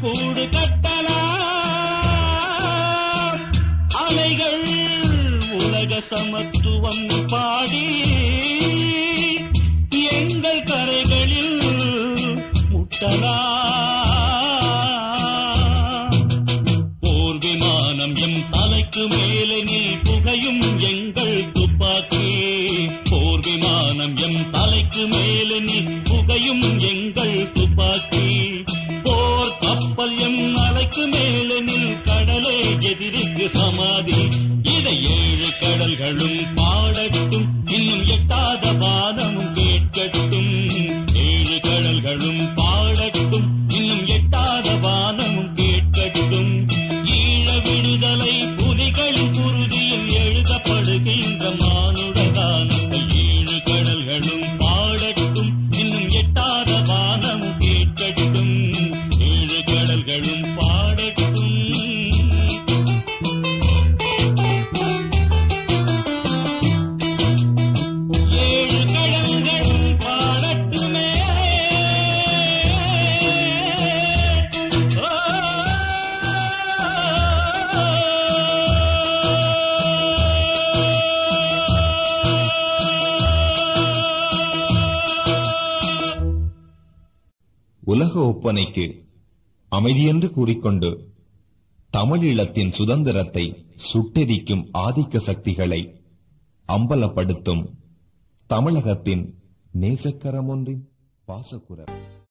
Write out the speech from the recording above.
கூடு கட்டலாம் அலைகள் உலக சமத்துவம் பாடி எங்கள் கரைகளில் முட்டலாம் போர் விமானம் எம் தலைக்கு மேலே நீ புகையும் எங்கள் துப்பாக்கி போர் விமானம் எம் தலைக்கு மேலே நீ புகையும் எங்கள் துப்பாக்கி போர் கப்பல் எம் அலைக்கு மேலே நில் கடலே எதிரிக்கு சமாதி இதை ஏழு கடல்களும் பாடட்டும் இன்னும் எட்டாத வானமும் கேட்கட்டும் ஏழு கடல்களும் பாடட்டும் இன்னும் எட்டாத வானமும் கேட்கட்டும் ஈழ விடுதலை புலிகளின் குருதியில் எழுதப்படுகின்ற மானுட தானங்கள் ஏழு கடல்களும் பாடட்டும் இன்னும் எட்டாத வானமும் கேட்கட்டும் ஏழு கடல்களும் பாடட்டும் ஏழு கடல்களும் பாடட்டுமே உலக ஒப்பனைக்கு அமைதியென்று கூறிக்கொண்டு தமிழீழத்தின் சுதந்திரத்தை சுட்டெரிக்கும் ஆதிக்க சக்திகளை அம்பலப்படுத்தும் தமிழகத்தின் நேசக்கரமொன்றின் பாசக்குரல்